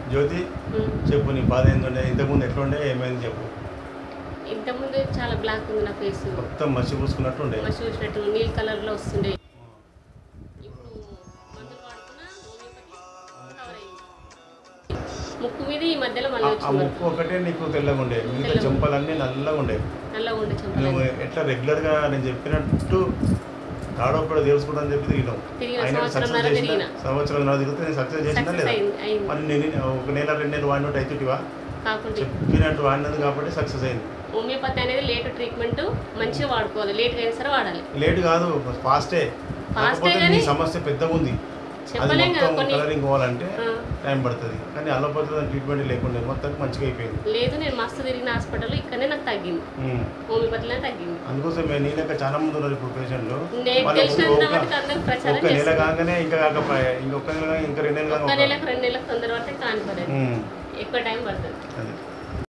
జ్యోతి ఉమ్. చెప్పు నీ బాధ ఏంటంటే ఇంతకుముందు ఎట్లుండే ఏమైంది చెప్పు ఇంతకుముందు చాలా బ్లాక్ ఉంది నా ఫేస్ మొత్తం మసి పూసుకున్నట్టు ఉండే మసి చూసినట్టు నీల్ కలర్ లో వస్తుండే ఇప్పుడు మందులు వాడుతున్నా హోమియోపతి కవర్ అయింది ముక్కు మీద ఈ మధ్యలో మళ్ళీ ఆ- ఆ వచ్చింది ముక్కు ఒకటే నీకు తెల్లగా ఉండే మిగతా తెల్లగా. చెంపలన్నీ నల్లగా ఉండే నల్లగా ఉండే నువ్వు చెంపలు ఎట్లా రెగ్యులర్గా నేను చెప్పినట్టు తాడోపడ తెలుసుకుంటా అని చెప్పి తిరిగినావు తిరిగిన అయినా సంవత్సరంన్నర సక్సెస్ తిరిగిన. చేసిన సంవత్సరం తిరిగితే నేను సక్సెస్ చేసినా సక్సెస్ లేదా అయింది అయింది మరి నేను ఒక నెల రెండు నెలలు వాడినట్టు అవుతుంటివా కాకుండా చెప్పినట్టు వాడినది కాబట్టి సక్సెస్ అయింది హోమియోపతి అనేది లేట్ ట్రీట్మెంట్ మంచిగా వాడుకోవాలి లేట్గా అయినా సరే వాడాలి లేట్ కాదు ఫాస్టే కాకపోతే నీ కానీ సమస్య పెద్దగా ఉంది అది చెప్పలేం కదా మొత్తం కొన్ని కలరింగ్ పోవాలంటే ఆ, టైం పడుతుంది కానీ అల్లపోతే ట్రీట్మెంట్ లేకుండా మొత్తం మంచిగా అయిపోయింది లేదు నేను మస్తు తిరిగిన హాస్పిటల్ ఇక్కడనే నాకు తగ్గింది ఉమ్. హోమియోపతిలోనే తగ్గింది అందుకోసం మేము నీ లెక్క చాలా మంది ఉన్నారు ఇప్పుడు పేషెంట్లు నేను వాళ్ళు తెలిసినంత ఒక- మటుకు అందరికి ప్రచారం ఒక్క నెల చేస్తాను కాగానే ఇంకా కాకపోయా ఇంకొక నెల కాగా ఇంకా రెండు నెలలు ఒక్క కాగా నెలకు రెండు నెలలకు తొందర పడితే కానిపోలేదు ఉమ్. ఎక్కువ టైం పడుతుంది అది